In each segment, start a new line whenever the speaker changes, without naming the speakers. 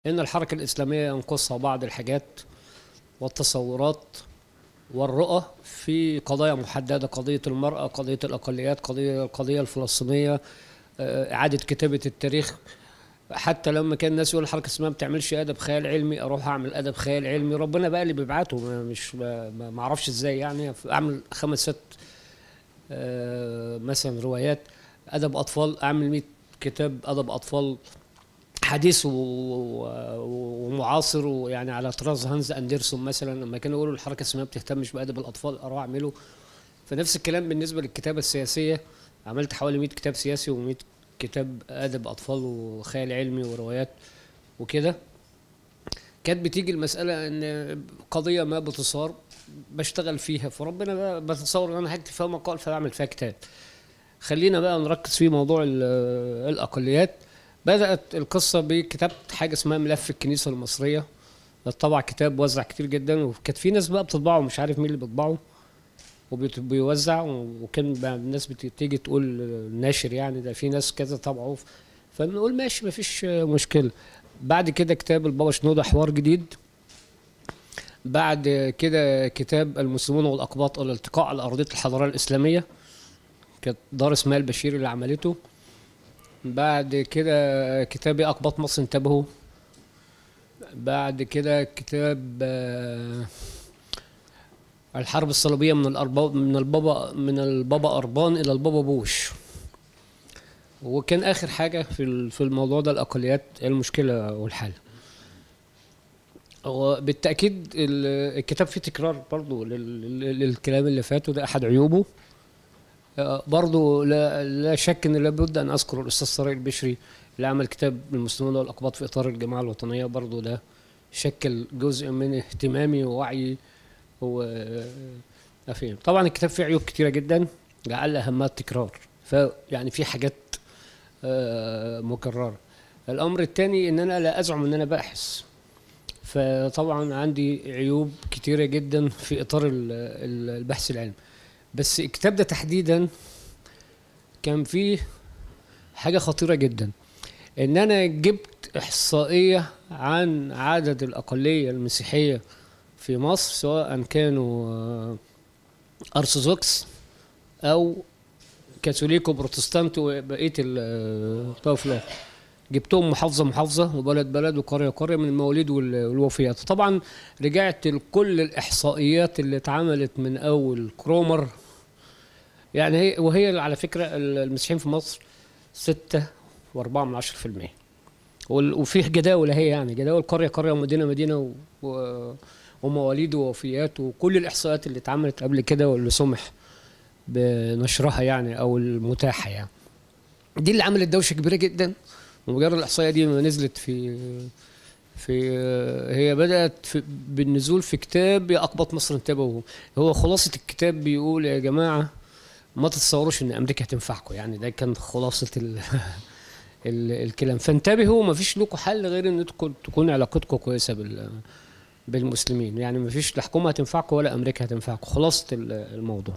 ان الحركه الاسلاميه ينقصها بعض الحاجات والتصورات والرؤى في قضايا محدده قضيه المراه قضيه الاقليات قضيه القضيه الفلسطينيه آه، اعاده كتابه التاريخ حتى لما كان الناس يقول الحركه الاسلاميه ما بتعملش ادب خيال علمي اروح اعمل ادب خيال علمي ربنا بقى اللي بيبعته ما- مش ما ما- ما اعرفش ازاي يعني اعمل خمس ست آه، مثلا روايات ادب اطفال اعمل 100 كتاب ادب اطفال حديث و- و- ومعاصر ويعني على طراز هانز اندرسون مثلا لما كانوا يقولوا الحركه الاسلاميه ما بتهتمش بادب الاطفال اروح اعمله فنفس الكلام بالنسبه للكتابه السياسيه عملت حوالي 100 كتاب سياسي و100 كتاب ادب اطفال وخيال علمي وروايات وكده كانت بتيجي المساله ان قضيه ما بتصار بشتغل فيها فربنا بقى بتصور ان انا هكتب فيها مقال فبعمل فيها كتاب خلينا بقى نركز في موضوع ال- الاقليات بدات القصه بكتابه حاجه اسمها ملف الكنيسه المصريه طبع كتاب وزع كتير جدا وكانت في ناس بقى بتطبعه مش عارف مين اللي بيطبعه وبيوزع وكان بقى الناس بتيجي تقول الناشر يعني ده في ناس كذا طبعه فنقول ماشي مفيش مشكله بعد كده كتاب البابا شنودة حوار جديد بعد كده كتاب المسلمون والأقباط الالتقاء على أرضية الحضارة الإسلامية كانت دار اسمها البشير اللي عملته بعد كده كتاب أقباط مصر انتبهوا بعد كده كتاب آه، الحرب الصليبية من الأرباب من البابا من البابا أربان إلى البابا بوش وكان آخر حاجة في ال- في الموضوع ده الأقليات المشكلة والحل هو بالتأكيد ال- الكتاب فيه تكرار برضو لل- لل- للكلام اللي فات وده أحد عيوبه آه، برضو لا, لا شك أن لابد أن أذكر الأستاذ صريح البشري اللي عمل كتاب المسلمون والأقباط في إطار الجماعة الوطنية برضو ده شكل جزء من اهتمامي ووعي و أفهم. طبعا الكتاب فيه عيوب كتيرة جدا لعل أهمها التكرار فيعني في حاجات آه، مكررة الأمر الثاني إن أنا لا أزعم إن أنا باحث فطبعا عندي عيوب كتيرة جدا في إطار ال- ال- البحث العلمي بس الكتاب ده تحديدا كان فيه حاجة خطيرة جدا إن أنا جبت إحصائية عن عدد الأقلية المسيحية في مصر سواء كانوا آه، أرثوذكس أو كاثوليك وبروتستانت وبقية الطائف الآخر جبتهم محافظة محافظة وبلد بلد وقرية قرية من المواليد وال- والوفيات طبعا رجعت لكل الإحصائيات اللي اتعملت من أول كرومر يعني هي وهي على فكرة المسيحيين في مصر ستة وأربعة من عشرة في المية وال- وفيه جداول اهي يعني جداول قرية قرية ومدينة مدينة و... و... ومواليد ووفيات وكل الإحصائيات اللي اتعملت قبل كده واللي سمح بنشرها يعني أو المتاحة يعني دي اللي عملت دوشة كبيرة جدا ومجرد الإحصائية دي ما نزلت في في هي بدأت في بالنزول في كتاب يا أقبط مصر انتبهوا هو خلاصة الكتاب بيقول يا جماعة ما تتصوروش إن أمريكا هتنفعكم يعني ده كان خلاصة ال ال الكلام فانتبهوا ما فيش لكم حل غير ان تكون تكون علاقتكم كويسه بال بالمسلمين يعني ما فيش لا حكومه هتنفعكم ولا امريكا هتنفعكم خلاصه ال- الموضوع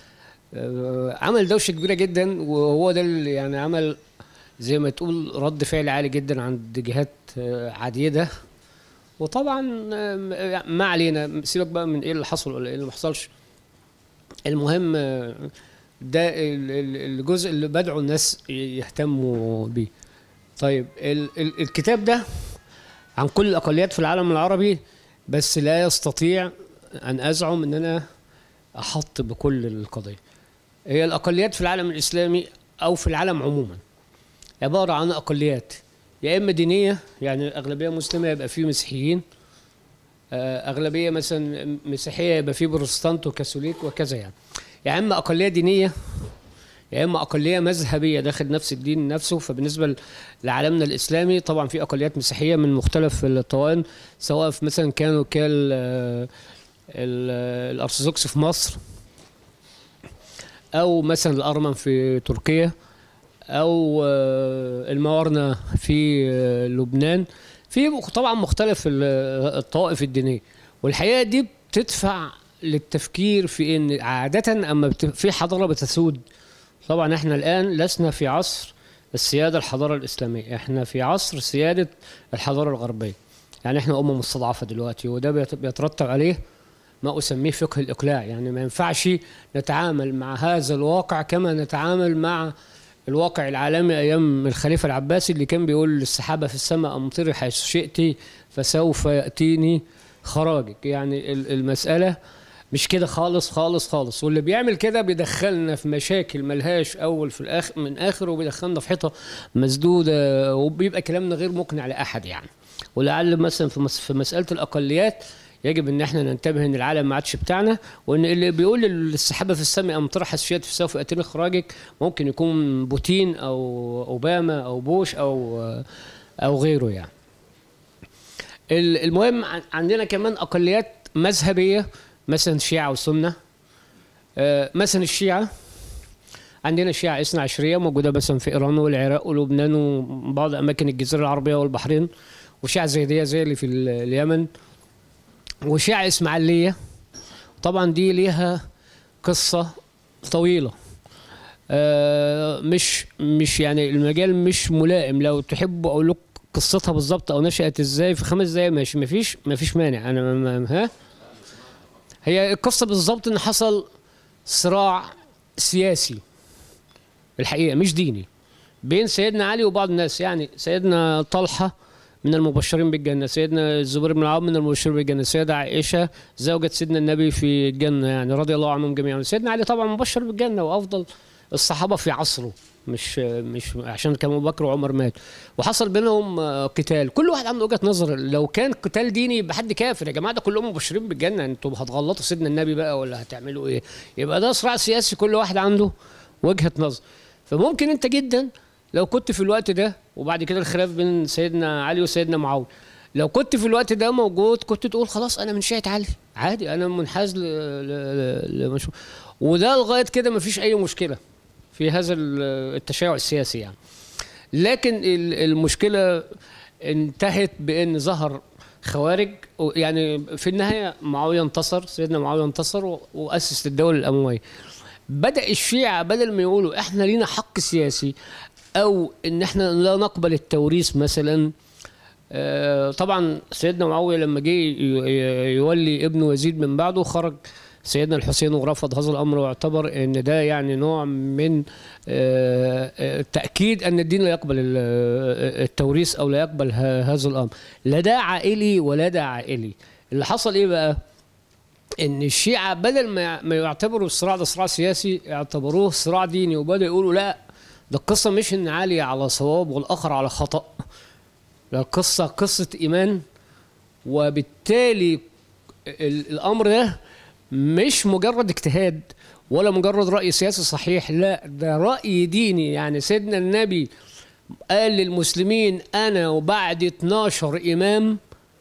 آه، عمل دوشه كبيره جدا وهو ده اللي يعني عمل زي ما تقول رد فعل عالي جدا عند جهات آه، عديده وطبعا آه، ما علينا سيبك بقى من ايه اللي حصل ولا ايه اللي ما حصلش المهم آه، ده ال- ال- الجزء اللي بدعوا الناس يهتموا بيه طيب ال ال الكتاب ده عن كل الاقليات في العالم العربي بس لا يستطيع ان ازعم ان انا احط بكل القضيه هي الاقليات في العالم الاسلامي او في العالم عموما عباره عن اقليات يا اما دينيه يعني اغلبيه مسلمه يبقى فيه مسيحيين آه، اغلبيه مثلا مسيحيه يبقى فيه بروتستانت وكاثوليك وكذا يعني يا اما اقليه دينيه يا اما اقليه مذهبيه داخل نفس الدين نفسه فبالنسبه ل- لعالمنا الاسلامي طبعا في اقليات مسيحيه من مختلف الطوائف سواء في مثلا كانوا كال آه، ال- الارثوذكس في مصر او مثلا الارمن في تركيا او آه، الموارنه في آه، لبنان في طبعا مختلف ال- الطوائف الدينيه والحقيقه دي بتدفع للتفكير في ان عاده اما بت- في حضاره بتسود طبعا احنا الان لسنا في عصر السياده الحضاره الاسلاميه احنا في عصر سياده الحضاره الغربيه يعني احنا امه مستضعفه دلوقتي وده بيت- بيترتب عليه ما اسميه فقه الاقلاع يعني ما ينفعش نتعامل مع هذا الواقع كما نتعامل مع الواقع العالمي ايام الخليفه العباسي اللي كان بيقول للسحابه في السماء امطري حيث شئت فسوف ياتيني خراجك يعني ال- المساله مش كده خالص خالص خالص واللي بيعمل كده بيدخلنا في مشاكل ملهاش اول في الاخر من اخر وبيدخلنا في حيطه مسدوده وبيبقى كلامنا غير مقنع لاحد يعني ولعل مثلا في مس- في مساله الاقليات يجب ان احنا ننتبه ان العالم ما عادش بتاعنا وان اللي بيقول للسحابه في السماء ام طرح الشيات في سوف ياتيني اخراجك ممكن يكون بوتين او اوباما او بوش او او غيره يعني ال- المهم عن- عندنا كمان اقليات مذهبيه مثلا شيعه وسنه آه، مثلا الشيعه عندنا شيعة اثنا عشرية موجودة مثلا في إيران والعراق ولبنان وبعض أماكن الجزيرة العربية والبحرين وشيعة زيدية زي اللي في ال- اليمن وشيعة إسماعيلية طبعا دي ليها قصة طويلة آه، مش مش يعني المجال مش ملائم لو تحب أقول لك قصتها بالظبط أو نشأت إزاي في خمس دقايق ماشي مفيش مفيش مانع أنا ما- ما- ها هي القصة بالظبط إن حصل صراع سياسي الحقيقه مش ديني بين سيدنا علي وبعض الناس يعني سيدنا طلحه من المبشرين بالجنه سيدنا الزبير بن العوام من المبشرين بالجنه سيدة عائشه زوجة سيدنا النبي في الجنه يعني رضي الله عنهم جميعا سيدنا علي طبعا مبشر بالجنه وافضل الصحابه في عصره مش مش عشان كان ابو بكر وعمر مات وحصل بينهم آه، قتال كل واحد عنده وجهه نظر لو كان قتال ديني يبقى حد كافر يا جماعه ده كلهم مبشرين بالجنه انتوا هتغلطوا سيدنا النبي بقى ولا هتعملوا ايه يبقى ده صراع سياسي كل واحد عنده وجهه نظر فممكن انت جدا لو كنت في الوقت ده وبعد كده الخلاف بين سيدنا علي وسيدنا معاويه لو كنت في الوقت ده موجود كنت تقول خلاص انا من شيعه علي عادي انا منحاز ل... ل... لمشروع وده لغايه كده مفيش اي مشكله في هذا ال- التشيع السياسي يعني لكن ال- المشكله انتهت بان ظهر خوارج و- يعني في النهايه معاويه انتصر سيدنا معاويه انتصر و- واسس الدوله الامويه بدا الشيعه بدل ما يقولوا احنا لينا حق سياسي او ان احنا لا نقبل التوريث مثلا آه، طبعا سيدنا معاويه لما جه ي- ي- يولي ابنه يزيد من بعده خرج سيدنا الحسين ورفض هذا الامر واعتبر ان ده يعني نوع من آه، آه، تاكيد ان الدين لا يقبل ال- آه، التوريث او لا يقبل ه- هذا الامر لا ده عائلي ولا ده عائلي اللي حصل ايه بقى ان الشيعه بدل ما ما يعتبروا الصراع ده صراع سياسي اعتبروه صراع ديني وبداوا يقولوا لا ده القصه مش ان علي على صواب والاخر على خطا ده القصه قصه ايمان وبالتالي ال- الامر ده مش مجرد اجتهاد ولا مجرد راي سياسي صحيح لا ده راي ديني يعني سيدنا النبي قال للمسلمين انا وبعد 12 امام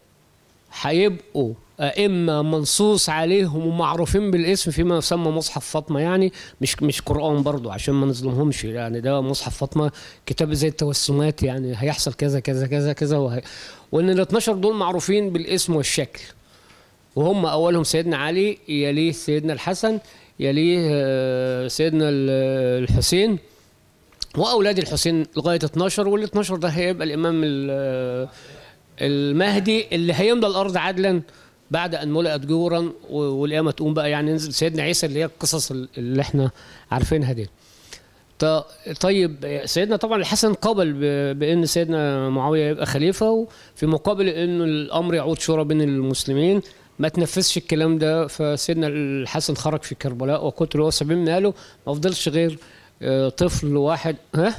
هيبقوا أئمة منصوص عليهم ومعروفين بالاسم فيما يسمى مصحف فاطمة يعني مش مش قرآن برضو عشان ما نظلمهمش يعني ده مصحف فاطمة كتاب زي التوسمات يعني هيحصل كذا كذا كذا كذا وهي وإن ال 12 دول معروفين بالاسم والشكل وهم أولهم سيدنا علي يليه سيدنا الحسن يليه آه، سيدنا ال- الحسين واولاد الحسين لغايه 12 وال 12 ده هيبقى الامام ال- المهدي اللي هيملى الارض عدلا بعد ان ملئت جورا و- والقيامه تقوم بقى يعني ينزل سيدنا عيسى اللي هي القصص اللي احنا عارفينها دي. ط- طيب سيدنا طبعا الحسن قبل ب- بان سيدنا معاويه يبقى خليفه وفي مقابل انه الامر يعود شورى بين المسلمين ما تنفذش الكلام ده فسيدنا الحسن خرج في كربلاء وقتل هو 70 ماله ما فضلش غير آه، طفل واحد ها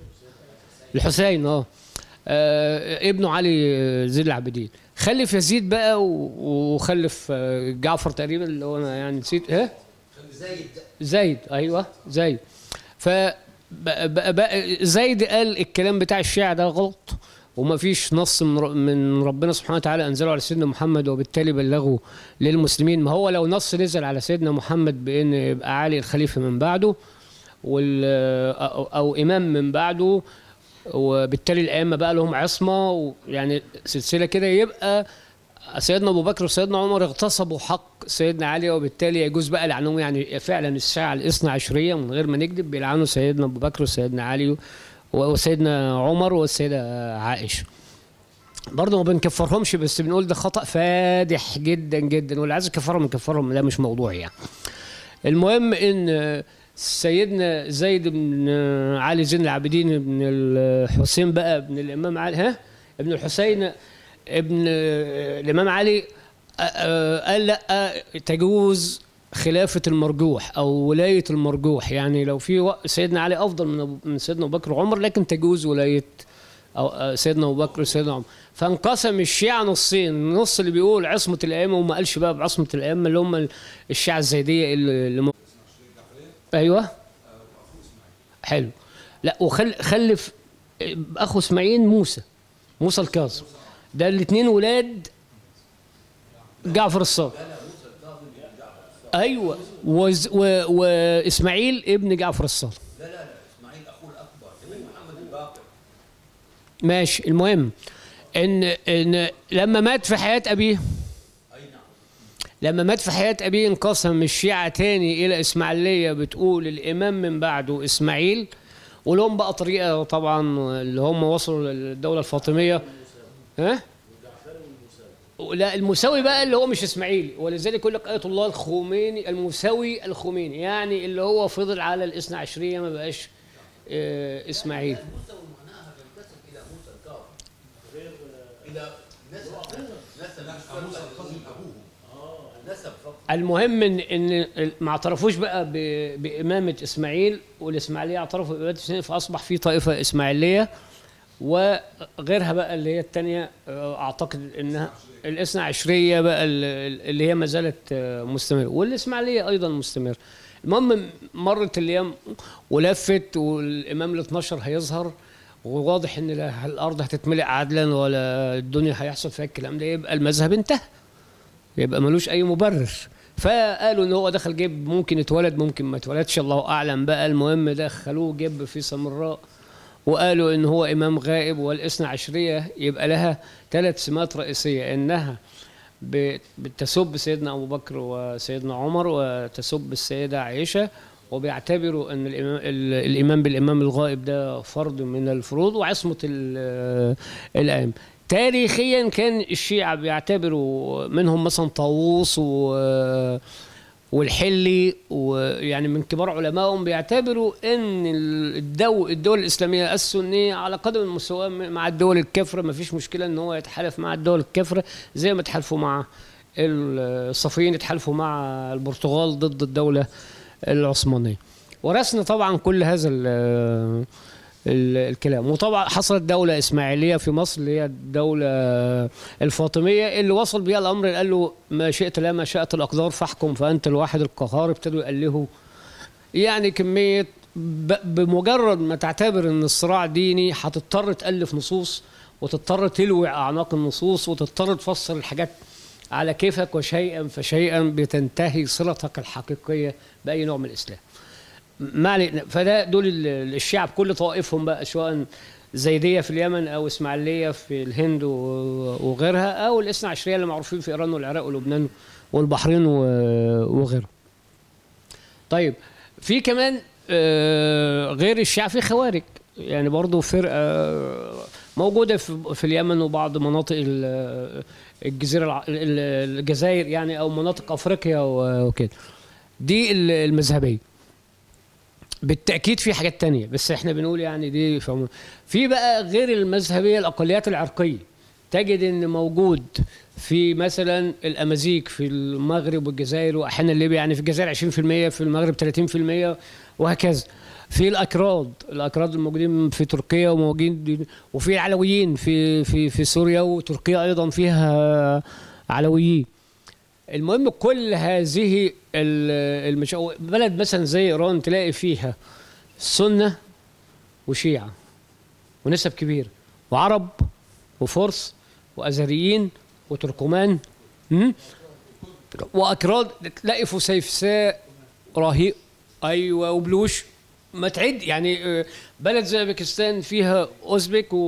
الحسين اه آه، ابنه علي آه، زين العابدين خلف يزيد بقى و- وخلف آه، جعفر تقريبا اللي هو انا يعني نسيت ايه
زايد
زايد ايوه زايد ف بقى- بقى- بقى زايد قال الكلام بتاع الشيعة ده غلط وما فيش نص من ر- من ربنا سبحانه وتعالى انزله على سيدنا محمد وبالتالي بلغه للمسلمين ما هو لو نص نزل على سيدنا محمد بان يبقى علي الخليفه من بعده وال او, أو امام من بعده وبالتالي الائمه بقى لهم عصمه ويعني سلسله كده يبقى سيدنا ابو بكر وسيدنا عمر اغتصبوا حق سيدنا علي وبالتالي يجوز بقى لعنهم يعني فعلا الساعه الاثنى عشريه من غير ما نكذب بيلعنوا سيدنا ابو بكر وسيدنا علي وسيدنا عمر والسيده عائشه برضه ما بنكفرهمش بس بنقول ده خطأ فادح جدا جدا واللي عايز يكفرهم يكفرهم ده مش موضوع يعني المهم ان سيدنا زيد بن علي زين العابدين بن الحسين بقى ابن الامام علي ها ابن الحسين ابن الامام علي آه، آه، قال لا تجوز خلافة المرجوح أو ولاية المرجوح يعني لو في وق- سيدنا علي أفضل من أبو- من سيدنا أبو بكر وعمر لكن تجوز ولاية أو آه، سيدنا أبو بكر وسيدنا عمر فانقسم الشيعة نصين النص اللي بيقول عصمة الأئمة وما قالش بقى بعصمة الأئمة اللي هم الشيعة الزيدية اللي اللي م- أيوه حلو لا وخل خلف أخو إسماعيل موسى موسى الكاظم ده الاثنين ولاد جعفر الصادق ايوه وز و... واسماعيل ابن جعفر الصادق
لا لا لا اسماعيل اخوه الاكبر ابن محمد الباقر
ماشي المهم ان ان لما مات في حياه ابيه
اي نعم
لما مات في حياه ابيه انقسم الشيعه تاني الى اسماعيليه بتقول الامام من بعده اسماعيل ولهم بقى طريقه طبعا اللي هم وصلوا للدوله الفاطميه ها لا المساوي بقى اللي هو مش اسماعيلي ولذلك يقول لك ايه الله الخميني المساوي الخميني يعني اللي هو فضل على الاثنى عشريه ما بقاش آه، اسماعيل
موسى ومعناها بينتسب الى موسى الكاظم الى نسب نسب موسى الكاظم ابوه نسب فقط
المهم ان ان ما اعترفوش بقى ب- بامامه اسماعيل والاسماعيليه اعترفوا بامامه اسماعيل فاصبح في طائفه اسماعيليه وغيرها بقى اللي هي الثانيه اعتقد انها الاثنى عشريه بقى ال- اللي هي ما زالت آه، مستمره والاسماعيليه ايضا مستمره المهم مرت الايام ولفت والامام ال 12 هيظهر وواضح ان لا الارض هتتملئ عدلا ولا الدنيا هيحصل فيها الكلام ده يبقى المذهب انتهى يبقى ملوش اي مبرر فقالوا ان هو دخل جيب ممكن اتولد ممكن ما اتولدش الله اعلم بقى المهم دخلوه جيب في سمراء وقالوا ان هو امام غائب والاثنى عشريه يبقى لها ثلاث سمات رئيسيه انها ب- بتسب سيدنا ابو بكر وسيدنا عمر وتسب السيده عائشه وبيعتبروا ان الامام ال- الامام بالامام الغائب ده فرض من الفروض وعصمه ال- الائمه تاريخيا كان الشيعة بيعتبروا منهم مثلا طاووس و والحلي ويعني من كبار علمائهم بيعتبروا ان الدول الدول الاسلاميه السنيه على قدم المساواه مع الدول الكافره ما فيش مشكله ان هو يتحالف مع الدول الكافره زي ما تحالفوا مع الصفويين يتحالفوا مع البرتغال ضد الدوله العثمانيه ورثنا طبعا كل هذا ال- ال- الكلام وطبعا حصلت دولة إسماعيلية في مصر اللي هي الدولة الفاطمية اللي وصل بيها الأمر قال له ما شئت لا ما شاءت الأقدار فاحكم فأنت الواحد القهار ابتدوا يألهوا يعني كمية ب- بمجرد ما تعتبر ان الصراع ديني هتضطر تألف نصوص وتضطر تلوي أعناق النصوص وتضطر تفسر الحاجات على كيفك وشيئا فشيئا بتنتهي صلتك الحقيقية بأي نوع من الإسلام ما علينا فده دول ال- الشعب كل طوائفهم بقى سواء زيديه في اليمن او اسماعيليه في الهند و- وغيرها او الاثنى عشريه اللي معروفين في ايران والعراق ولبنان والبحرين و- وغيرها. طيب في كمان آه، غير الشيعة في خوارج يعني برضو فرقة موجودة في في اليمن وبعض مناطق ال- الجزيرة الع- ال- الجزائر يعني أو مناطق أفريقيا و- وكده دي ال- المذهبية بالتأكيد في حاجات تانية بس احنا بنقول يعني دي في عموم. في بقى غير المذهبية الأقليات العرقية تجد ان موجود في مثلا الامازيغ في المغرب والجزائر واحيانا ليبيا يعني في الجزائر 20% في المغرب 30% وهكذا في الاكراد الاكراد الموجودين في تركيا وموجودين وفي العلويين في في في سوريا وتركيا ايضا فيها علويين المهم كل هذه ال- المش... بلد مثلا زي ايران تلاقي فيها سنه وشيعه ونسب كبيره وعرب وفرس وازريين وتركمان م? واكراد تلاقي فسيفساء رهيب ايوه وبلوش ما تعد يعني آه، بلد زي باكستان فيها اوزبك و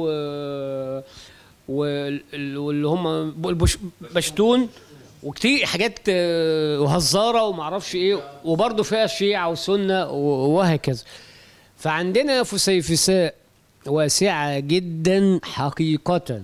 وال- واللي هم البش- بشتون وكتير حاجات آه، وهزاره وما اعرفش ايه وبرضه فيها شيعه وسنه و- وهكذا فعندنا فسيفساء واسعة جدا حقيقة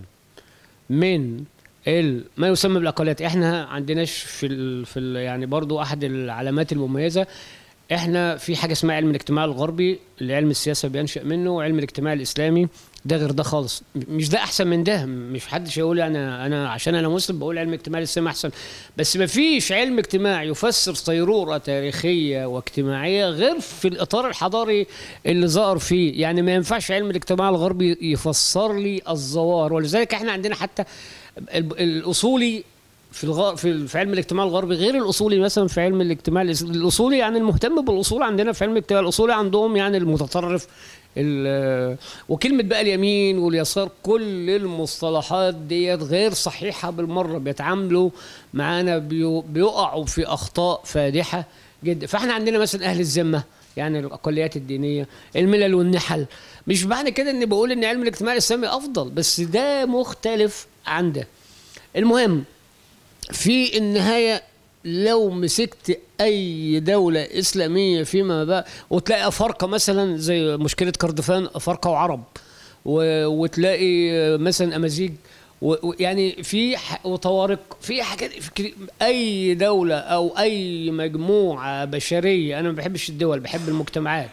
من ال- ما يسمى بالاقليات احنا عندناش في ال في ال يعني برضو احد العلامات المميزه احنا في حاجه اسمها علم الاجتماع الغربي اللي علم السياسه بينشا منه وعلم الاجتماع الاسلامي ده غير ده خالص م- مش ده احسن من ده مش حدش يقول انا انا عشان انا مسلم بقول علم الاجتماع الاسلامي احسن بس ما فيش علم اجتماع يفسر صيروره تاريخيه واجتماعيه غير في الاطار الحضاري اللي ظهر فيه يعني ما ينفعش علم الاجتماع الغربي يفسر لي الظواهر ولذلك احنا عندنا حتى ال- الاصولي في الغ... في ال- في علم الاجتماع الغربي غير الاصولي مثلا في علم الاجتماع الإس- الاصولي يعني المهتم بالاصول عندنا في علم الاجتماع الاصولي عندهم يعني المتطرف ال- وكلمه بقى اليمين واليسار كل المصطلحات ديت غير صحيحه بالمره بيتعاملوا معانا بيو... بيقعوا في اخطاء فادحه جدا فاحنا عندنا مثلا اهل الذمه يعني الاقليات الدينيه الملل والنحل مش معنى كده اني بقول ان علم الاجتماع الاسلامي افضل بس ده مختلف عن ده المهم في النهاية لو مسكت أي دولة إسلامية فيما بقى وتلاقي أفارقة مثلا زي مشكلة كردفان أفارقة وعرب و- وتلاقي مثلا أمازيغ و- و- يعني في ح- وطوارق في حاجات في كتير- أي دولة أو أي مجموعة بشرية أنا ما بحبش الدول بحب المجتمعات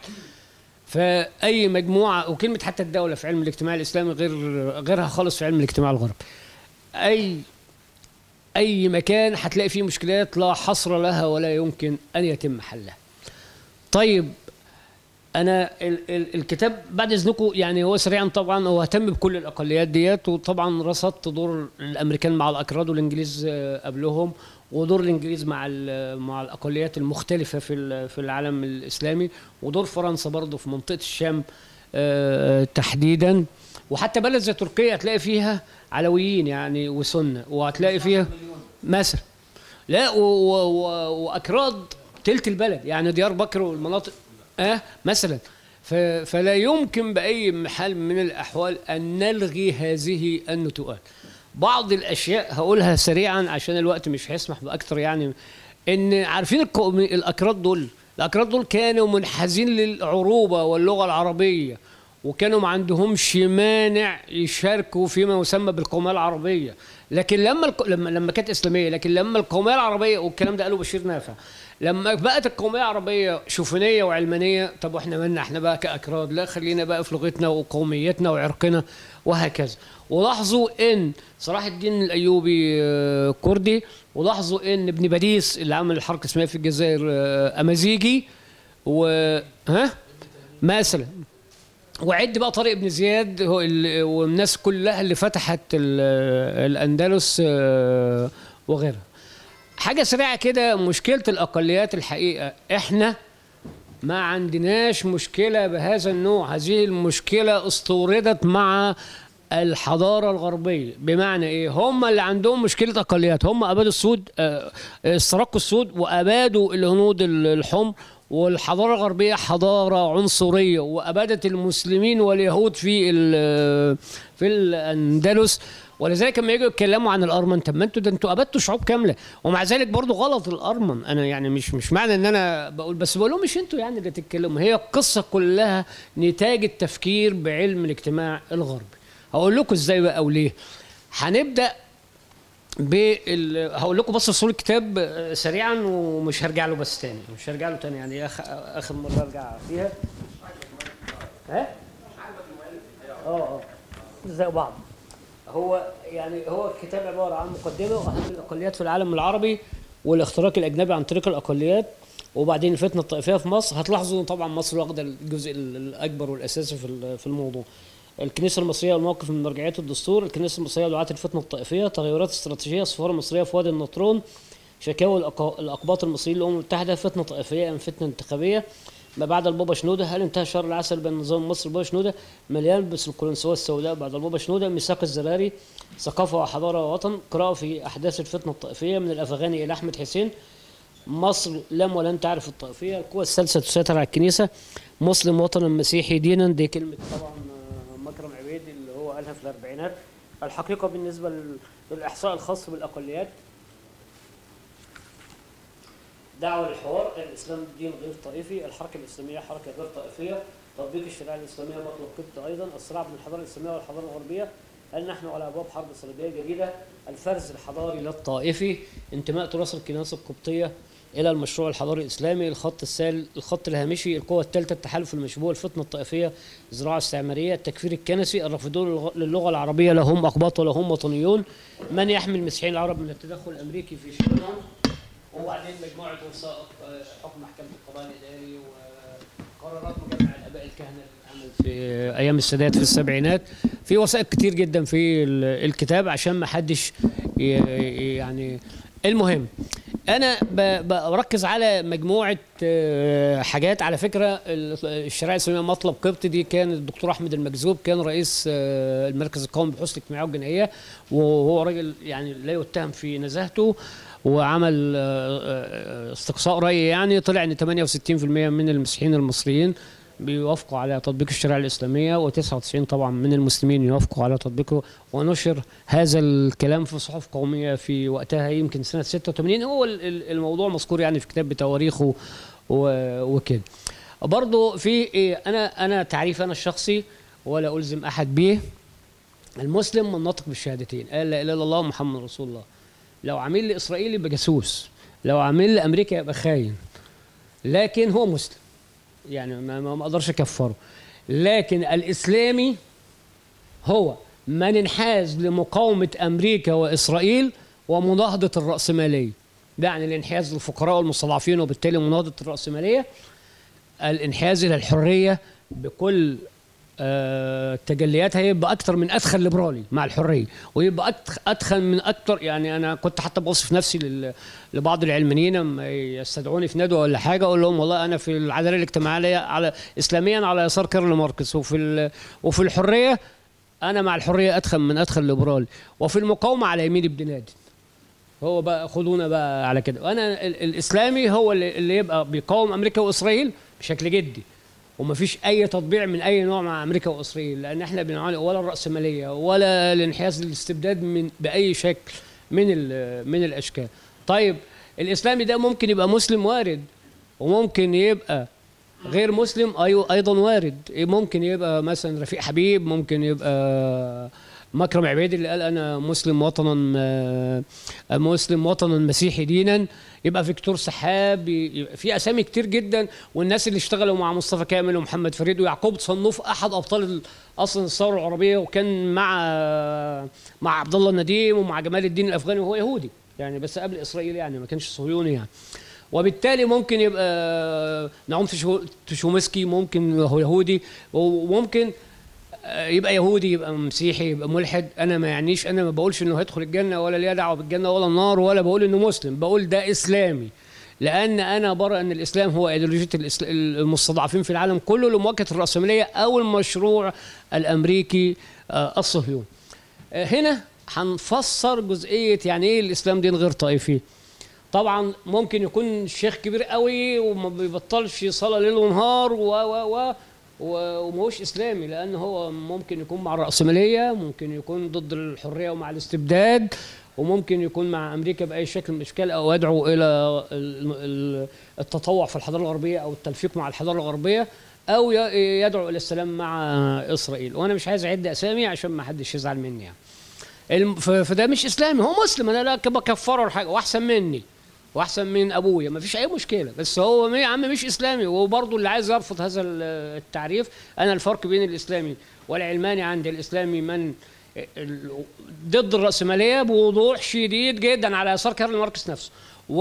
فأي مجموعة وكلمة حتى الدولة في علم الاجتماع الإسلامي غير غيرها خالص في علم الاجتماع الغربي أي اي مكان هتلاقي فيه مشكلات لا حصر لها ولا يمكن ان يتم حلها طيب انا ال ال الكتاب بعد اذنكم يعني هو سريعا طبعا هو اهتم بكل الاقليات ديت وطبعا رصدت دور الامريكان مع الاكراد والانجليز آه، قبلهم ودور الانجليز مع ال- مع الاقليات المختلفه في ال- في العالم الاسلامي ودور فرنسا برضه في منطقه الشام آه، تحديدا وحتى بلد زي تركيا هتلاقي فيها علويين يعني وسنه وهتلاقي فيها مثلا لا و و و واكراد تلت البلد يعني ديار بكر والمناطق اه مثلا ف فلا يمكن باي حال من الاحوال ان نلغي هذه النتوءات بعض الاشياء هقولها سريعا عشان الوقت مش هيسمح باكثر يعني ان عارفين القوم- الاكراد دول الاكراد دول كانوا منحازين للعروبه واللغه العربيه وكانوا ما عندهمش مانع يشاركوا فيما يسمى بالقوميه العربيه لكن لما الق... لما لما كانت اسلاميه لكن لما القوميه العربيه والكلام ده قاله بشير نافع لما بقت القوميه العربيه شوفينيه وعلمانيه طب واحنا مالنا احنا بقى كاكراد لا خلينا بقى في لغتنا وقوميتنا وعرقنا وهكذا ولاحظوا ان صلاح الدين الايوبي آه، كردي ولاحظوا ان ابن باديس اللي عمل الحركه الاسلاميه في الجزائر آه، امازيغي و ها مثلا وعد بقى طارق بن زياد هو ال- والناس كلها اللي فتحت ال- الاندلس آه، وغيرها حاجه سريعه كده مشكله الاقليات الحقيقه احنا ما عندناش مشكله بهذا النوع هذه المشكله استوردت مع الحضاره الغربيه بمعنى ايه هم اللي عندهم مشكله اقليات هم ابادوا السود آه، استرقوا السود وابادوا الهنود ال- الحمر والحضاره الغربيه حضاره عنصريه وابادت المسلمين واليهود في ال- في الاندلس ولذلك لما يجوا يتكلموا عن الارمن طب ما انتوا ده انتوا ابدتوا شعوب كامله ومع ذلك برضو غلط الارمن انا يعني مش مش معنى ان انا بقول بس بقول لهم مش انتوا يعني اللي تتكلموا هي القصه كلها نتاج التفكير بعلم الاجتماع الغربي هقول لكم ازاي بقى وليه هنبدا بال هقول لكم بس صور الكتاب آه، سريعا ومش هرجع له بس تاني مش هرجع له تاني يعني آخ... اخر مره ارجع فيها ها اه اه زي بعض هو يعني هو الكتاب عباره عن مقدمه واهم الاقليات في العالم العربي والاختراق الاجنبي عن طريق الاقليات وبعدين الفتنه الطائفيه في مصر هتلاحظوا طبعا مصر واخده الجزء ال- الاكبر والاساسي في ال- في الموضوع الكنيسه المصريه والموقف من مرجعيه الدستور الكنيسه المصريه دعاة الفتنه الطائفيه تغيرات استراتيجيه السفاره المصريه في وادي النطرون شكاوى الأق- الاقباط المصريين للامم المتحده فتنه طائفيه ام فتنه انتخابيه ما بعد البابا شنوده هل انتهى شهر العسل بين نظام مصر والبابا شنوده مليان بس القولنسوه السوداء بعد البابا شنوده ميثاق الزراري ثقافه وحضاره ووطن قراءه في احداث الفتنه الطائفيه من الافغاني الى احمد حسين مصر لم ولن تعرف الطائفيه القوى الثالثه تسيطر على الكنيسه مسلم وطنا مسيحي دينا دي كلمه طبعا آه، مكرم عبيدي اللي هو قالها في الاربعينات الحقيقه بالنسبه لل- للاحصاء الخاص بالاقليات دعوة للحوار الإسلام دين غير طائفي الحركة الإسلامية حركة غير طائفية تطبيق الشريعه الاسلاميه مطلب قبط ايضا الصراع بين الحضاره الاسلاميه والحضاره الغربيه هل نحن على ابواب حرب صليبيه جديده الفرز الحضاري لا الطائفي انتماء تراث الكنائس القبطيه الى المشروع الحضاري الاسلامي الخط السال الخط الهامشي القوه الثالثه التحالف المشبوه الفتنه الطائفيه الزراعه الاستعماريه التكفير الكنسي الرافضون للغ- للغه العربيه لا هم اقباط ولا هم وطنيون من يحمي المسيحيين العرب من التدخل الامريكي في شؤونهم وبعدين مجموعه وثائق آه، حكم محكمه القضاء الاداري وقرارات مجمع الاباء الكهنه اللي اتعمل في ايام السادات في السبعينات في وثائق كتير جدا في ال- الكتاب عشان ما حدش ي- يعني المهم انا ب- بركز على مجموعه آه، حاجات على فكره ال- الشريعه الاسلاميه مطلب قبط دي كان الدكتور احمد المجذوب كان رئيس آه، المركز القومي للبحوث الاجتماعيه والجنائيه وهو راجل يعني لا يتهم في نزاهته وعمل آه، آه، استقصاء راي يعني طلع ان 68% من المسيحيين المصريين بيوافقوا على تطبيق الشريعه الاسلاميه و99 طبعا من المسلمين يوافقوا على تطبيقه ونشر هذا الكلام في صحف قوميه في وقتها يمكن سنه 86 هو ال- ال- الموضوع مذكور يعني في كتاب بتواريخه و- وكده برضه في إيه انا انا تعريف انا الشخصي ولا الزم احد به المسلم من نطق بالشهادتين قال لا اله الا الله محمد رسول الله لو عميل لاسرائيل يبقى جاسوس لو عميل لامريكا يبقى خاين لكن هو مسلم يعني ما ما ما اقدرش اكفره لكن الاسلامي هو من انحاز لمقاومه امريكا واسرائيل ومناهضه الراسماليه ده يعني الانحياز للفقراء والمستضعفين وبالتالي مناهضه الراسماليه الانحياز الى الحريه بكل آه، تجلياتها يبقى اكتر من ادخل ليبرالي مع الحريه ويبقى أكتر ادخل من اكتر يعني انا كنت حتى بوصف نفسي لل- لبعض العلمانيين لما يستدعوني في ندوه ولا حاجه اقول لهم والله انا في العداله الاجتماعيه على اسلاميا على يسار كارل ماركس وفي ال- وفي الحريه انا مع الحريه ادخل من ادخل ليبرالي وفي المقاومه على يمين ابن لادن هو بقى خدونا بقى على كده وانا ال- الاسلامي هو اللي, اللي يبقى بيقاوم امريكا واسرائيل بشكل جدي ومفيش اي تطبيع من اي نوع مع امريكا واسرائيل لان احنا بنعاني ولا الراسماليه ولا الانحياز للاستبداد من باي شكل من ال- من الاشكال طيب الاسلامي ده ممكن يبقى مسلم وارد وممكن يبقى غير مسلم أيوة ايضا وارد إيه ممكن يبقى مثلا رفيق حبيب ممكن يبقى مكرم عبيد اللي قال انا مسلم وطنا آه، مسلم وطنا مسيحي دينا يبقى فيكتور سحاب يبقى في اسامي كتير جدا والناس اللي اشتغلوا مع مصطفى كامل ومحمد فريد ويعقوب صنوف احد ابطال ال- اصلا الثوره العربيه وكان مع مع عبد الله النديم ومع جمال الدين الافغاني وهو يهودي يعني بس قبل اسرائيل يعني ما كانش صهيوني يعني وبالتالي ممكن يبقى نعوم تشو- تشومسكي ممكن هو يهودي وممكن آه، يبقى يهودي يبقى مسيحي يبقى ملحد انا ما يعنيش انا ما بقولش انه هيدخل الجنه ولا ليه دعوه بالجنه ولا النار ولا بقول انه مسلم بقول ده اسلامي لان انا برى ان الاسلام هو ايديولوجيه الإسل- المستضعفين في العالم كله لمواجهه الراسماليه او المشروع الامريكي آه، الصهيوني آه، هنا هنفسر جزئيه يعني ايه الاسلام دين غير طائفي طبعا ممكن يكون شيخ كبير قوي وما بيبطلش صلاه ليل ونهار و و و و- وما هوش اسلامي لان هو ممكن يكون مع الراسماليه ممكن يكون ضد الحريه ومع الاستبداد وممكن يكون مع امريكا باي شكل من الاشكال او يدعو الى ال- ال- التطوع في الحضاره الغربيه او التلفيق مع الحضاره الغربيه او ي- يدعو الى السلام مع اسرائيل وانا مش عايز اعد اسامي عشان ما حدش يزعل مني يعني الم- ف- فده مش اسلامي هو مسلم انا لا بكفره ولا حاجه واحسن مني واحسن من ابويا ما فيش اي مشكله بس هو يا عم مش اسلامي وبرضه اللي عايز يرفض هذا ال- التعريف انا الفرق بين الاسلامي والعلماني عندي الاسلامي من ال- ضد الراسماليه بوضوح شديد جدا على يسار كارل ماركس نفسه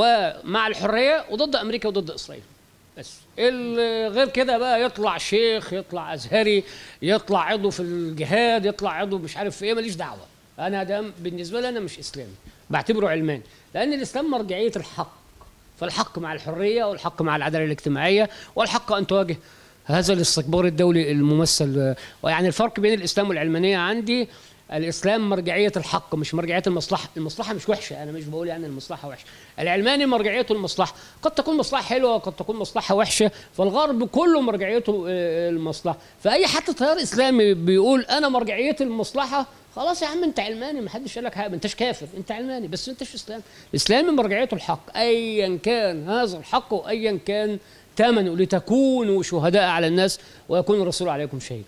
ومع الحريه وضد امريكا وضد اسرائيل بس ال- غير كده بقى يطلع شيخ يطلع ازهري يطلع عضو في الجهاد يطلع عضو مش عارف في ايه ماليش دعوه انا ده بالنسبه لي انا مش اسلامي بعتبره علماني لان الاسلام مرجعيه الحق فالحق مع الحريه والحق مع العداله الاجتماعيه والحق ان تواجه هذا الاستكبار الدولي الممثل ويعني الفرق بين الاسلام والعلمانيه عندي الاسلام مرجعيه الحق مش مرجعيه المصلحه المصلحه مش وحشه انا مش بقول يعني المصلحه وحشه العلماني مرجعيته المصلحه قد تكون مصلحه حلوه وقد تكون مصلحه وحشه فالغرب كله مرجعيته آه، المصلحه فاي حتى تيار اسلامي بيقول انا مرجعيتي المصلحه خلاص يا عم انت علماني ما حدش قال لك حاجه ما انتش كافر انت علماني بس انت مش اسلامي الاسلامي مرجعيته الحق ايا كان هذا الحق وايا كان ثمنوا لتكونوا شهداء على الناس ويكون الرسول عليكم شهيد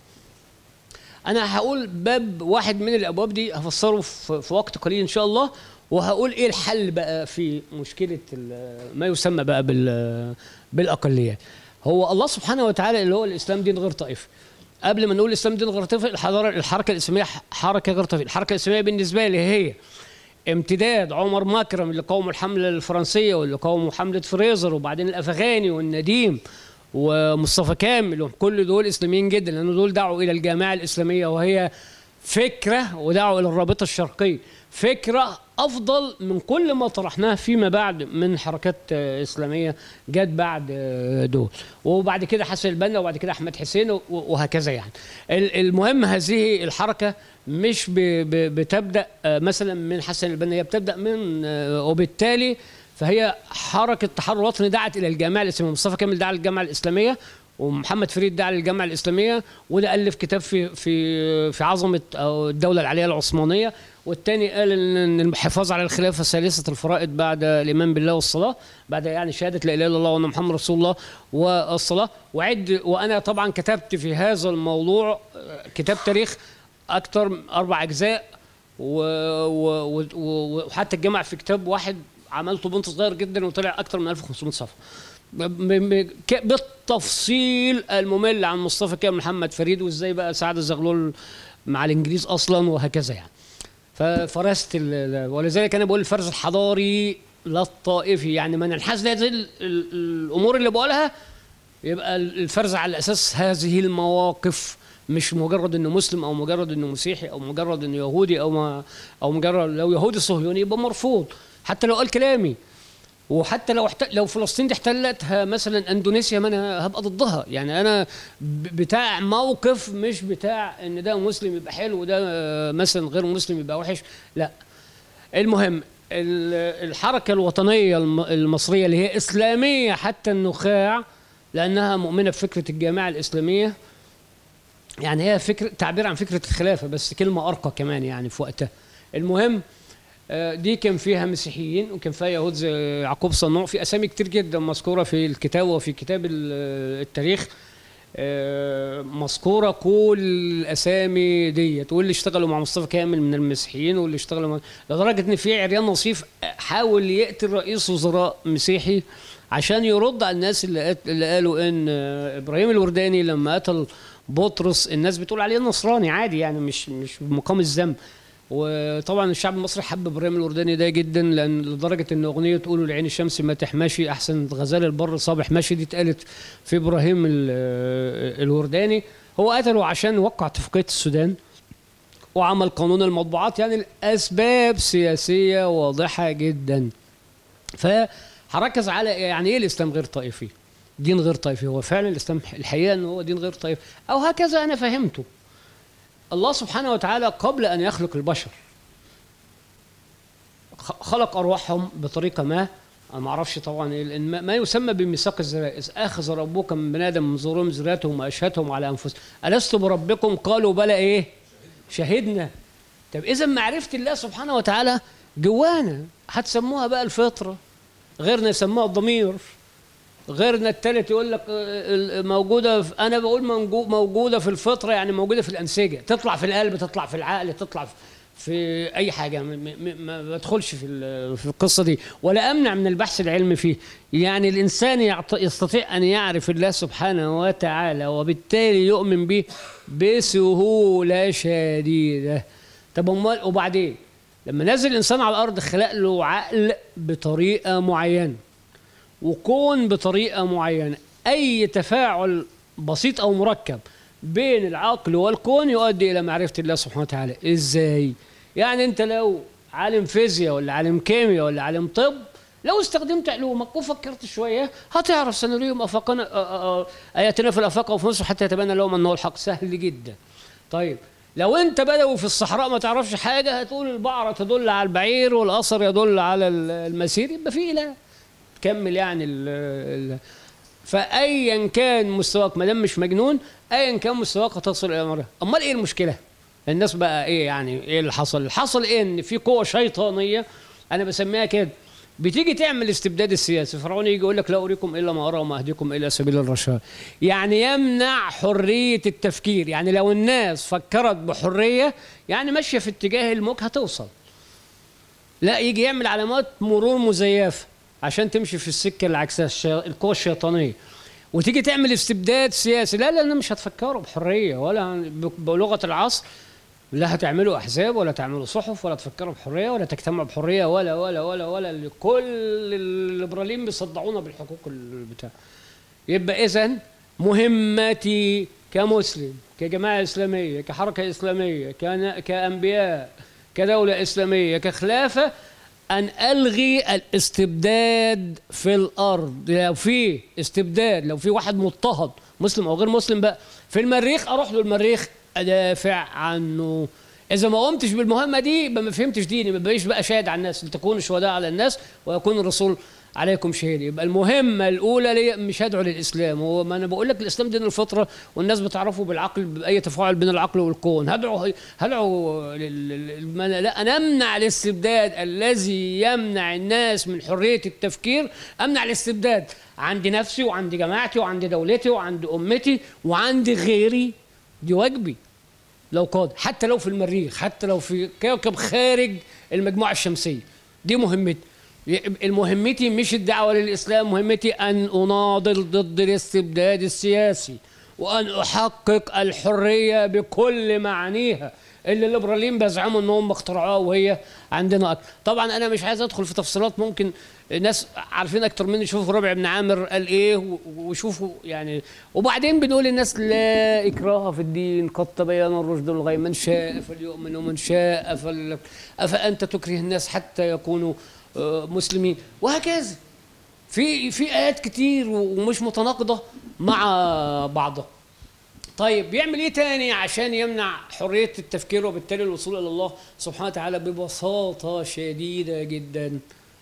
انا هقول باب واحد من الابواب دي هفسره في في وقت قليل ان شاء الله وهقول ايه الحل بقى في مشكله ال- ما يسمى بقى بال بالاقليات هو الله سبحانه وتعالى اللي هو الاسلام دين غير طائفي قبل ما نقول الاسلام دين غير طائفي الحضاره الحركه الاسلاميه حركه غير طائفيه الحركه الاسلاميه بالنسبه لي هي امتداد عمر مكرم اللي قاوموا الحمله الفرنسيه واللي قاوموا حمله فريزر وبعدين الافغاني والنديم ومصطفى كامل وكل دول اسلاميين جدا لان دول دعوا الى الجامعه الاسلاميه وهي فكره ودعوا الى الرابطه الشرقيه فكره افضل من كل ما طرحناه فيما بعد من حركات آه، اسلاميه جت بعد آه، دول وبعد كده حسن البنا وبعد كده احمد حسين و- وهكذا يعني ال- المهم هذه الحركه مش ب- ب- بتبدا آه، مثلا من حسن البنا هي بتبدا من آه، وبالتالي فهي حركه تحرر وطني دعت الى الجامعه الاسلاميه مصطفى كامل دعا للجامعه الاسلاميه ومحمد فريد دعا للجامعه الاسلاميه وده الف كتاب في في في عظمه أو الدوله العليا العثمانيه والتاني قال ان إن الحفاظ على الخلافه ثالثه الفرائض بعد الايمان بالله والصلاه بعد يعني شهاده لا اله الا الله وان محمد رسول الله والصلاه وعد وانا طبعا كتبت في هذا الموضوع آه، كتاب تاريخ اكثر من اربع اجزاء و... و... و... و- وحتى الجمع في كتاب واحد عملته بنت صغير جدا وطلع اكثر من 1500 صفحه ب... ب... ب... ك- بالتفصيل الممل عن مصطفى كامل محمد فريد وازاي بقى سعد الزغلول مع الانجليز اصلا وهكذا يعني ففرست ال... ال- ولذلك انا بقول الفرز الحضاري لا الطائفي يعني ما ننحاز لهذه ال... ال... الامور اللي بقولها يبقى الفرز على اساس هذه المواقف مش مجرد انه مسلم او مجرد انه مسيحي او مجرد انه يهودي او ما او مجرد لو يهودي صهيوني يبقى مرفوض حتى لو قال كلامي وحتى لو احت... لو فلسطين دي احتلتها مثلا اندونيسيا ما انا هبقى ضدها يعني انا ب- بتاع موقف مش بتاع ان ده مسلم يبقى حلو وده آه، مثلا غير مسلم يبقى وحش لا المهم ال- الحركة الوطنية الم- المصرية اللي هي إسلامية حتى النخاع لأنها مؤمنة بفكرة الجامعة الإسلامية يعني هي فكرة تعبير عن فكرة الخلافة بس كلمة أرقى كمان يعني في وقتها المهم آه، دي كان فيها مسيحيين وكان فيها يهود زي يعقوب صنوع في أسامي كتير جدا مذكورة في الكتاب وفي كتاب ال- التاريخ آه، مذكوره كل الاسامي ديت واللي اشتغلوا مع مصطفى كامل من المسيحيين واللي اشتغلوا مع لدرجه ان في عريان نصيف حاول يقتل رئيس وزراء مسيحي عشان يرد على الناس اللي, قت- اللي قالوا ان آه، ابراهيم الورداني لما قتل بطرس الناس بتقول عليه نصراني عادي يعني مش مش بمقام الذنب وطبعا الشعب المصري حب ابراهيم الورداني ده جدا لان لدرجه ان اغنيه تقولوا لعين الشمس ما تحماشي احسن غزال البر صابح ماشي دي اتقالت في ابراهيم ال- الورداني هو قتله عشان وقع اتفاقيه السودان وعمل قانون المطبوعات يعني الاسباب سياسيه واضحه جدا فهركز على يعني ايه الاسلام غير طائفي دين غير طائفي هو فعلا الاسلام الحقيقه ان هو دين غير طائفي او هكذا انا فهمته الله سبحانه وتعالى قبل ان يخلق البشر خ- خلق ارواحهم بطريقه ما انا ما اعرفش طبعا إيه، لأن ما- ما يسمى بميثاق الذرائع إذ اخذ ربك من بني ادم من ظهورهم ذريتهم واشهدهم على انفسهم الست بربكم قالوا بلى ايه شهدنا طب اذا معرفه الله سبحانه وتعالى جوانا هتسموها بقى الفطره غيرنا يسموها الضمير غيرنا التالت يقول لك آه، ال- موجوده في انا بقول منجو- موجوده في الفطره يعني موجوده في الانسجه تطلع في القلب تطلع في العقل تطلع في- في اي حاجه م- م- ما بدخلش في ال- في القصه دي ولا امنع من البحث العلمي فيه يعني الانسان يعط- يستطيع ان يعرف الله سبحانه وتعالى وبالتالي يؤمن به بسهوله شديده طب امال وبعدين لما نزل الانسان على الارض خلق له عقل بطريقه معينه وكون بطريقه معينه اي تفاعل بسيط او مركب بين العقل والكون يؤدي الى معرفه الله سبحانه وتعالى ازاي يعني انت لو عالم فيزياء ولا عالم كيمياء ولا عالم طب لو استخدمت علومك وفكرت شويه هتعرف سنريهم افاقنا آه، آه، آه، اياتنا في الافاق وفي مصر حتى يتبين لهم انه الحق سهل جدا طيب لو انت بدوي في الصحراء ما تعرفش حاجه هتقول البعره تدل على البعير والاثر يدل على المسير يبقى في اله كمل يعني ال ال فايا كان مستواك ما دام مش مجنون ايا كان مستواك هتصل الى امرها امال ايه المشكله الناس بقى ايه يعني ايه اللي حصل اللي حصل ايه ان في قوه شيطانيه انا بسميها كده بتيجي تعمل استبداد السياسي فرعون يجي يقول لك لا اريكم الا ما ارى وما اهديكم الى سبيل الرشاد يعني يمنع حريه التفكير يعني لو الناس فكرت بحريه يعني ماشيه في اتجاه الموج هتوصل لا يجي يعمل علامات مرور مزيفه عشان تمشي في السكه العكسيه الشي... القوى الشيطانيه وتيجي تعمل استبداد سياسي لا لا انا مش هتفكروا بحريه ولا ب- بلغه العصر لا هتعملوا احزاب ولا تعملوا صحف ولا تفكروا بحريه ولا تجتمعوا بحريه ولا ولا ولا ولا اللي كل الليبراليين بيصدعونا بالحقوق البتاع يبقى اذا مهمتي كمسلم كجماعه اسلاميه كحركه اسلاميه كان كانبياء كدوله اسلاميه كخلافه ان الغي الاستبداد في الارض لو في استبداد لو في واحد مضطهد مسلم او غير مسلم بقى في المريخ اروح له المريخ ادافع عنه اذا ما قمتش بالمهمه دي يبقى ما فهمتش ديني ما بقيش بقى شاهد على الناس لتكونوا شهداء على الناس ويكون الرسول عليكم شهيد يبقى المهمه الاولى لي مش هدعو للاسلام هو ما انا بقول لك الاسلام دين الفطره والناس بتعرفه بالعقل باي تفاعل بين العقل والكون هدعو هدعو لل- لل- ما أنا- لا انا امنع الاستبداد الذي يمنع الناس من حريه التفكير امنع الاستبداد عند نفسي وعند جماعتي وعند دولتي وعند امتي وعند غيري دي واجبي لو قاد حتى لو في المريخ حتى لو في كوكب خارج المجموعة الشمسية دي مهمتي المهمتي مش الدعوة للإسلام مهمتي أن أناضل ضد الاستبداد السياسي وأن أحقق الحرية بكل معانيها اللي الليبراليين بيزعموا انهم اخترعوها وهي عندنا اكتر طبعا انا مش عايز ادخل في تفصيلات ممكن ناس عارفين اكتر مني يشوفوا ربع بن عامر قال ايه و- ويشوفوا يعني وبعدين بنقول للناس لا اكراه في الدين قد تبين الرشد من الغي من شاء فليؤمن ومن شاء فل... افانت تكره الناس حتى يكونوا آه، مسلمين وهكذا في في ايات كتير ومش متناقضه مع بعضها طيب بيعمل ايه تاني عشان يمنع حريه التفكير وبالتالي الوصول الى الله سبحانه وتعالى ببساطه شديده جدا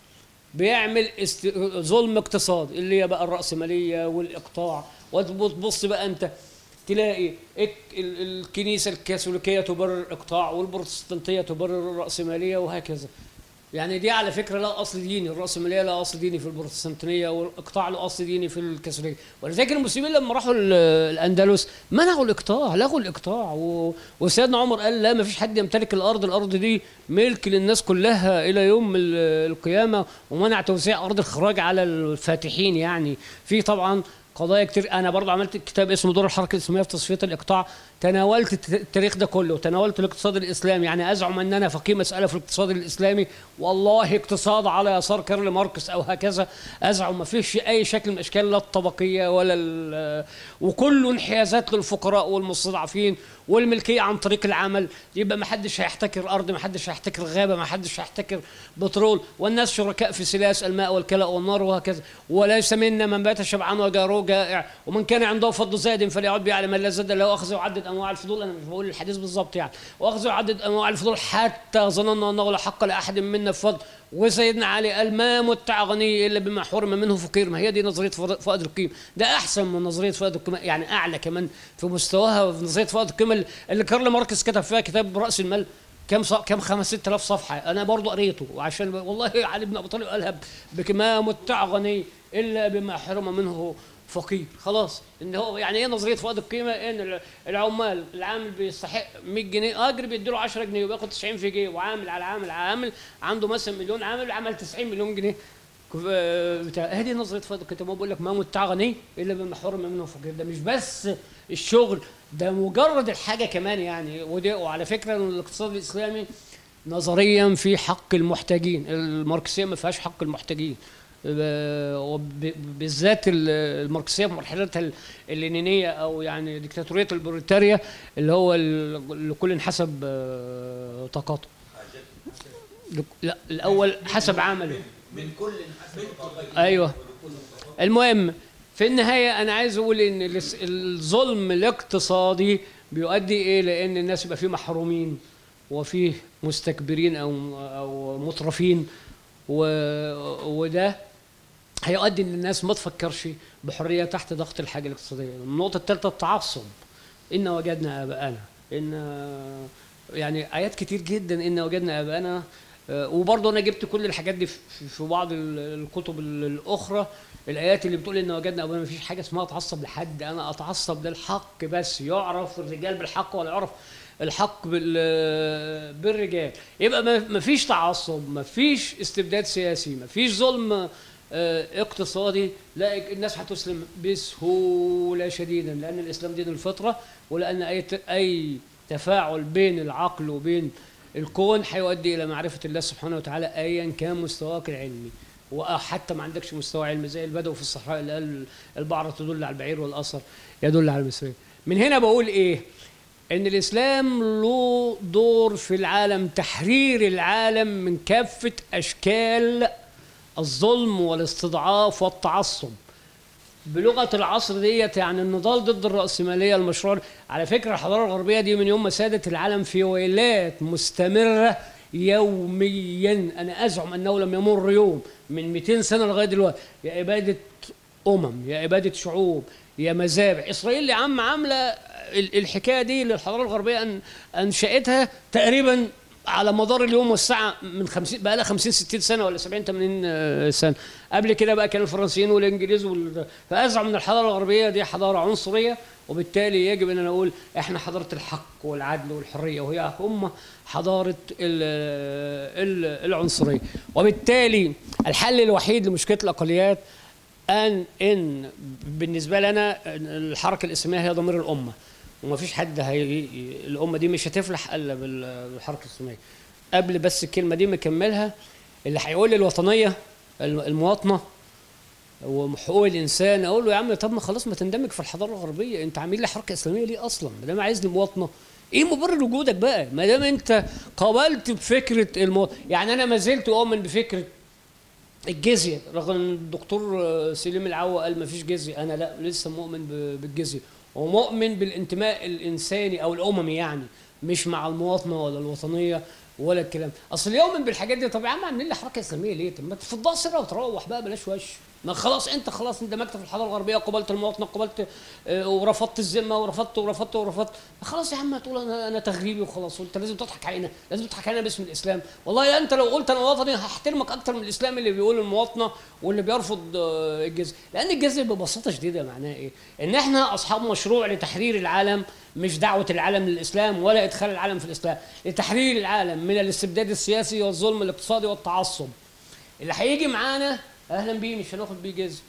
بيعمل است... ظلم اقتصادي اللي هي بقى الرأسمالية والإقطاع وتبص بقى أنت تلاقي الك- ال- الكنيسة الكاثوليكية تبرر الإقطاع والبروتستانتية تبرر الرأسمالية وهكذا يعني دي على فكرة لا أصل ديني الرأسمالية لا أصل ديني في البروتستانتية والإقطاع له أصل ديني في الكاثوليكية ولذلك المسلمين لما راحوا ال- الأندلس منعوا الإقطاع لغوا الإقطاع و... وسيدنا عمر قال لا ما فيش حد يمتلك الأرض الأرض دي ملك للناس كلها إلى يوم ال- القيامة ومنع توزيع أرض الخراج على الفاتحين يعني في طبعا قضايا كتير انا برضه عملت كتاب اسمه دور الحركه الاسلاميه في تصفيه الاقطاع تناولت الت- التاريخ ده كله تناولت الاقتصاد الاسلامي يعني ازعم ان انا فقيه مساله في الاقتصاد الاسلامي والله اقتصاد على يسار كارل ماركس او هكذا ازعم ما فيش اي شكل من اشكال لا الطبقيه ولا ال- وكله انحيازات للفقراء والمستضعفين والملكيه عن طريق العمل يبقى ما حدش هيحتكر ارض ما حدش هيحتكر غابه ما حدش هيحتكر بترول والناس شركاء في سلاس الماء والكلاء والنار وهكذا وليس منا من بات شبعان وجاره جائع ومن كان عنده فضل زاد فليعد به على من لا زاد له اخذ وعدد انواع الفضول انا مش بقول الحديث بالظبط يعني واخذ وعدد انواع الفضول حتى ظننا انه لا حق لاحد منا في فضل وسيدنا علي قال ما متع غني الا بما حرم منه فقير ما هي دي نظريه فض- فائض القيمه ده احسن من نظريه فائض القيمه يعني اعلى كمان في مستواها في نظريه فائض القيمه اللي كارل ماركس كتب فيها كتاب راس المال كم ص... كم خمس ست آلاف صفحة أنا برضو قريته وعشان والله علي بن أبي طالب قالها ب- بما متع غني إلا بما حرم منه فقير خلاص ان هو يعني ايه نظريه فائض القيمه ان الع- العمال العامل بيستحق 100 جنيه اجر بيديله 10 جنيه وبياخد 90 في جنيه وعامل على عامل على عامل عنده مثلا مليون عامل عمل 90 مليون جنيه كف- آه، بتاع هذه نظريه فائض القيمه بقول لك ما متع غني الا بما حرم منه فقير ده مش بس الشغل ده مجرد الحاجه كمان يعني ودي وعلى فكره الاقتصاد الاسلامي نظريا في حق المحتاجين الماركسيه ما فيهاش حق المحتاجين آه، وب- بالذات ال- الماركسيه في مرحلتها ال- اللينينيه او يعني ديكتاتوريه البروليتاريا اللي هو ال- لكل حسب آه، طاقته لك- لا الاول حسب عمله
من كل حسب طاقته
ايوه المهم في النهايه انا عايز اقول ان الاس- الظلم الاقتصادي بيؤدي ايه لان الناس يبقى فيه محرومين وفيه مستكبرين او او مترفين و... وده هيؤدي ان الناس ما تفكرش بحريه تحت ضغط الحاجه الاقتصاديه النقطه الثالثه التعصب ان وجدنا اباءنا ان يعني ايات كتير جدا ان وجدنا اباءنا آه، وبرضه انا جبت كل الحاجات دي في في بعض ال- الكتب ال- الاخرى الايات اللي بتقول ان وجدنا ابونا ما فيش حاجه اسمها اتعصب لحد انا اتعصب للحق بس يعرف الرجال بالحق ولا يعرف الحق بال- بالرجال يبقى ما ما فيش تعصب ما فيش استبداد سياسي ما فيش ظلم آه، اقتصادي لا الناس هتسلم بسهوله شديدا لان الاسلام دين الفطره ولان اي ت- اي تفاعل بين العقل وبين الكون هيؤدي الى معرفه الله سبحانه وتعالى ايا كان مستواك العلمي وحتى ما عندكش مستوى علمي زي البدو في الصحراء اللي قال البعرة تدل على البعير والاثر يدل على المصرية من هنا بقول ايه ان الاسلام له دور في العالم تحرير العالم من كافه اشكال الظلم والاستضعاف والتعصب بلغه العصر ديت يعني النضال ضد الراسماليه المشروع على فكره الحضاره الغربيه دي من يوم ما سادت العالم في ويلات مستمره يوميا انا ازعم انه لم يمر يوم من 200 سنه لغايه دلوقتي يا اباده امم يا اباده شعوب يا مذابح اسرائيل يا عم عامله ال- الحكايه دي للحضاره الغربيه أن انشاتها تقريبا على مدار اليوم والساعه من 50 بقى لها 50 60 سنه ولا 70 80 آه، سنه قبل كده بقى كان الفرنسيين والانجليز وال... فازعم ان الحضاره الغربيه دي حضاره عنصريه وبالتالي يجب ان نقول احنا حضاره الحق والعدل والحريه وهي هم حضاره ال... ال... العنصريه وبالتالي الحل الوحيد لمشكله الاقليات ان ان بالنسبه لنا الحركه الاسلاميه هي ضمير الامه وما فيش حد هي الامه دي مش هتفلح الا بال- بالحركه الاسلاميه قبل بس الكلمه دي مكملها اللي هيقول لي الوطنيه الم- المواطنه وحقوق الانسان اقول له يا عم طب ما خلاص ما تندمج في الحضاره الغربيه انت عامل لي حركه اسلاميه ليه اصلا ما دام عايز لي مواطنه ايه مبرر وجودك بقى ما دام انت قابلت بفكره المو... يعني انا ما زلت اؤمن بفكره الجزيه رغم ان الدكتور آه، سليم العوا قال ما فيش جزيه انا لا لسه مؤمن ب- بالجزيه ومؤمن بالانتماء الانساني او الاممي يعني مش مع المواطنه ولا الوطنيه ولا الكلام اصل يؤمن بالحاجات دي طب يا عم عاملين لي حركه اسلاميه ليه طب ما تفضها سره وتروح بقى بلاش وش ما خلاص انت خلاص اندمجت في الحضاره الغربيه قبلت المواطنه قبلت آه، ورفضت الذمه ورفضت ورفضت ورفضت خلاص يا عم هتقول انا انا تغريبي وخلاص وانت لازم تضحك علينا لازم تضحك علينا باسم الاسلام والله يا انت لو قلت انا وطني هحترمك اكتر من الاسلام اللي بيقول المواطنه واللي بيرفض آه، الجزيه لان الجزيه ببساطه شديده معناها ايه ان احنا اصحاب مشروع لتحرير العالم مش دعوه العالم للاسلام ولا ادخال العالم في الاسلام لتحرير العالم من الاستبداد السياسي والظلم الاقتصادي والتعصب اللي هيجي معانا اهلا بيه مش هناخد بيه جزيه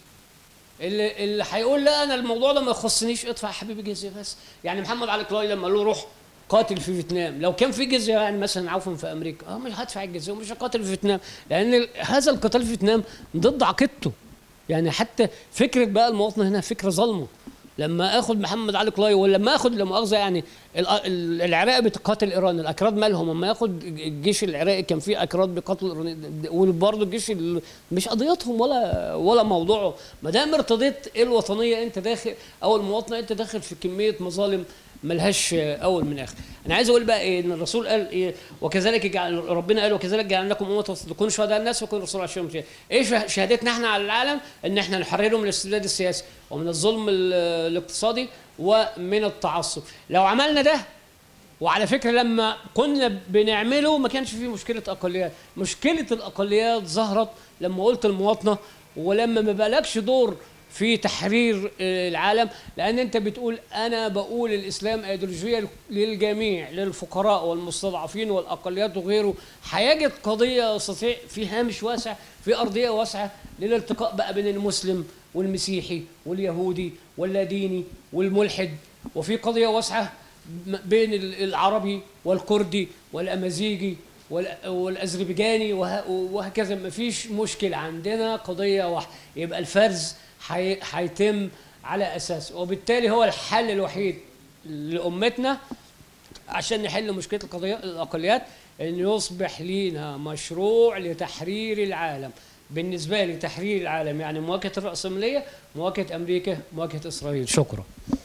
اللي اللي هيقول لا انا الموضوع ده ما يخصنيش ادفع يا حبيبي جزيه بس يعني محمد علي كلاي لما قال له روح قاتل في فيتنام لو كان في جزيه يعني مثلا عفوا في امريكا اه مش هدفع الجزيه ومش هقاتل في فيتنام لان ال- هذا القتال في فيتنام ضد عقيدته يعني حتى فكره بقى المواطنه هنا فكره ظلمه لما اخد محمد علي كلاي ولا لما اخد لا مؤاخذه يعني ال- ال- العراق بتقاتل ايران الاكراد مالهم اما ياخد الجيش العراقي كان فيه اكراد بيقاتلوا الايرانيين وبرضه الجيش ال- مش قضيتهم ولا ولا موضوعه ما دام ارتضيت الوطنيه انت داخل او المواطنه انت داخل في كميه مظالم ملهاش اول من اخر انا عايز اقول بقى ايه ان الرسول قال ايه وكذلك جعل ربنا قال وكذلك جعلناكم امه تكونوا شهداء الناس ويكون الرسول على الشيء ايه شه- شهادتنا احنا على العالم ان احنا نحرره من الاستبداد السياسي ومن الظلم ال- الاقتصادي ومن التعصب لو عملنا ده وعلى فكره لما كنا بنعمله ما كانش فيه مشكله اقليات مشكله الاقليات ظهرت لما قلت المواطنه ولما ما بقالكش دور في تحرير آه، العالم لان انت بتقول انا بقول الاسلام ايديولوجيه للجميع للفقراء والمستضعفين والاقليات وغيره هيجد قضيه يستطيع في هامش واسع في ارضيه واسعه للالتقاء بقى بين المسلم والمسيحي واليهودي واللاديني والملحد وفي قضيه واسعه م- بين ال- العربي والكردي والامازيغي وال- والاذربيجاني وه- وهكذا ما فيش مشكله عندنا قضيه واحده يبقى الفرز حي- هيتم على اساس وبالتالي هو الحل الوحيد لامتنا عشان نحل مشكله القضيه الاقليات ان يصبح لينا مشروع لتحرير العالم بالنسبه لي تحرير العالم يعني مواجهه الراسماليه مواجهه امريكا مواجهه اسرائيل شكرا